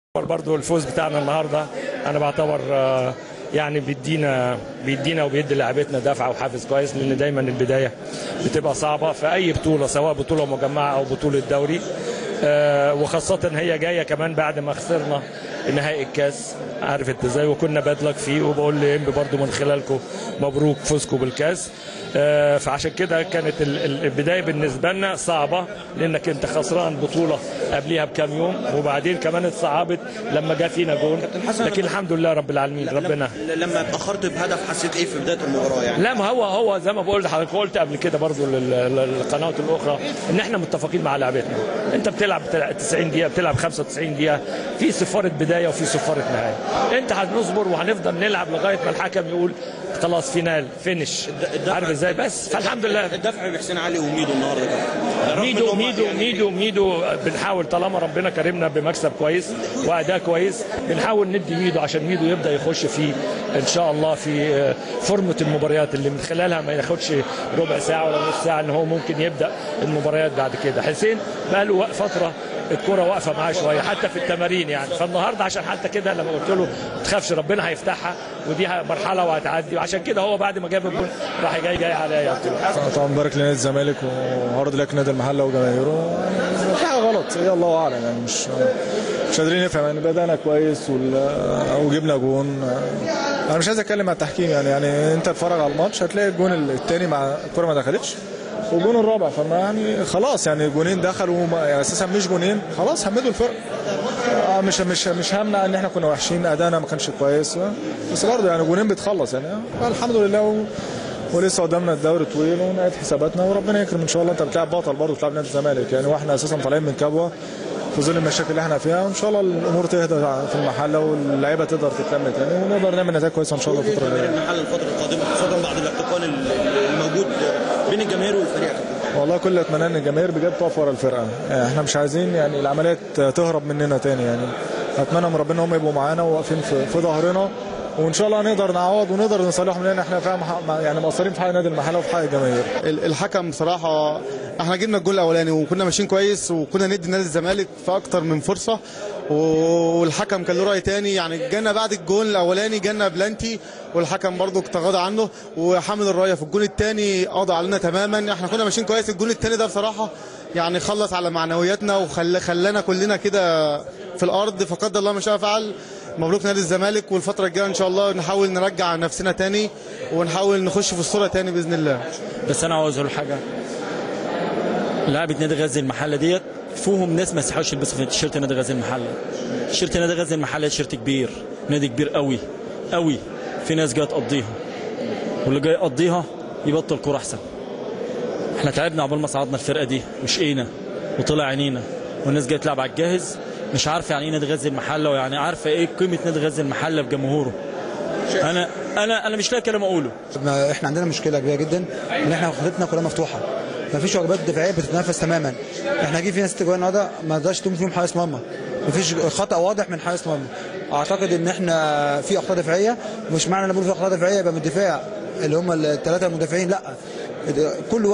برضو الفوز بتاعنا النهارده انا بعتبر آه، يعني بيدينا بيدينا وبيدي لعيبتنا دفعه وحافز كويس لان دايما البدايه بتبقى صعبه في اي بطوله سواء بطوله مجمعه او بطوله دوري آه، وخاصه هي جايه كمان بعد ما خسرنا نهائي الكاس عارف انت ازاي وكنا بادلك فيه وبقول لانبي برضو من خلالكم مبروك فوزكم بالكاس آه، فعشان كده كانت ال- ال- البدايه بالنسبه لنا صعبه لانك انت خسران بطوله قبليها بكام يوم وبعدين كمان اتصعبت لما جه فينا جون حسن، لكن لما- الحمد لله رب العالمين ربنا لما, لما اتاخرت بهدف حسيت ايه في بدايه المباراه يعني لا ما هو هو زي ما بقول لحضرتك قلت قبل كده برضو لل- لل- للقنوات الاخرى ان احنا متفقين مع لعبتنا انت بتلعب 90 دقيقه بتلعب 95 دقيقه في صفاره بدايه وفي صفاره نهايه انت هنصبر وهنفضل نلعب لغايه ما الحكم يقول خلاص فينال فينش الدفع- عارف ازاي بس فالحمد لله الدفع بحسين علي وميدو النهارده كمان. رغم إن ميدو هم ميدو يعني ميدو ميدو بنحاول طالما ربنا كرمنا بمكسب كويس واداء كويس بنحاول ندي ميدو عشان ميدو يبدا يخش في ان شاء الله في آه، فورمه المباريات اللي من خلالها ما ياخدش ربع ساعه ولا نص ساعه ان هو ممكن يبدا المباريات بعد كده حسين بقى له فتره الكرة واقفة معاه شوية حتى في التمارين يعني فالنهاردة عشان حتى كده لما قلت له ما تخافش ربنا هيفتحها ودي مرحلة وهتعدي وعشان كده هو بعد ما جاب الجول راح جاي جاي عليا قلت له طبعا مبارك لنادي الزمالك وهارد لك نادي المحله وجماهيره يعني حاجه غلط هي الله اعلم يعني مش مش قادرين نفهم يعني بدانا كويس وال- وجبنا جون انا مش عايز اتكلم على التحكيم يعني يعني انت اتفرج على الماتش هتلاقي الجون الثاني مع الكره ما دخلتش والجون الرابع فما يعني خلاص يعني جونين دخلوا ما- يعني اساسا مش جونين خلاص همدوا الفرق آه مش مش مش همنع ان احنا كنا وحشين ادائنا ما كانش كويس بس برضه يعني جونين بتخلص يعني الحمد لله و... ولسه قدامنا الدوري طويل ونعيد حساباتنا وربنا يكرم ان شاء الله انت بتلعب بطل برضه بتلعب نادي الزمالك يعني واحنا اساسا طالعين من كبوه في ظل المشاكل اللي احنا فيها وان شاء الله الامور تهدى في المحله واللعيبه تقدر تتلم تاني ونقدر نعمل نتائج كويسه ان شاء الله الفتره تمرير الجايه المحل الفتره القادمه خاصه بعد الاحتقان الموجود بين الجماهير والفريق والله كل اللي اتمناه ان الجماهير بجد تقف ورا الفرقه يعني احنا مش عايزين يعني العمليات تهرب مننا تاني يعني اتمنى من ربنا هم يبقوا معانا وواقفين في, في ظهرنا وان شاء الله نقدر نعوض ونقدر نصالحهم لان احنا فعلا مح- يعني مقصرين في حق نادي المحله وفي حق الجماهير ال- الحكم بصراحه احنا جبنا الجول الاولاني وكنا ماشيين كويس وكنا ندي نادي الزمالك في اكتر من فرصه والحكم كان له راي تاني يعني جانا بعد الجول الاولاني جانا بلانتي والحكم برضو تغاضى عنه وحامل الرايه في الجول الثاني قضى علينا تماما احنا كنا ماشيين كويس الجول الثاني ده بصراحه يعني خلص على معنوياتنا وخلانا كلنا كده في الارض فقدر الله ما شاء فعل مبروك نادي الزمالك والفتره الجايه ان شاء الله نحاول نرجع نفسنا تاني ونحاول نخش في الصوره تاني باذن الله بس انا عاوز اقول حاجه لعبه نادي غزل المحله ديت فيهم ناس ما يصحوش يلبسوا في تيشيرت نادي غزل المحله تيشيرت نادي غزل المحله تيشيرت كبير نادي كبير قوي قوي في ناس جايه تقضيها واللي جاي يقضيها يبطل كوره احسن احنا تعبنا عقبال ما صعدنا الفرقه دي وشقينا وطلع عينينا والناس جايه تلعب على الجاهز مش عارفه يعني ايه نادي غزل المحله ويعني عارفه ايه قيمه نادي غزل المحله بجمهوره انا انا انا مش لاقي كلام اقوله ما احنا عندنا مشكله كبيره جدا ان احنا خطتنا كلها مفتوحه ما فيش واجبات دفاعيه بتتنافس تماما احنا جه في ناس تجوان النهارده ما قدرش تقوم فيهم حارس مرمى ما فيش خطا واضح من حارس مرمى اعتقد ان احنا في اخطاء دفاعيه مش معنى ان بقول في اخطاء دفاعيه يبقى من الدفاع اللي هم الثلاثه المدافعين لا كل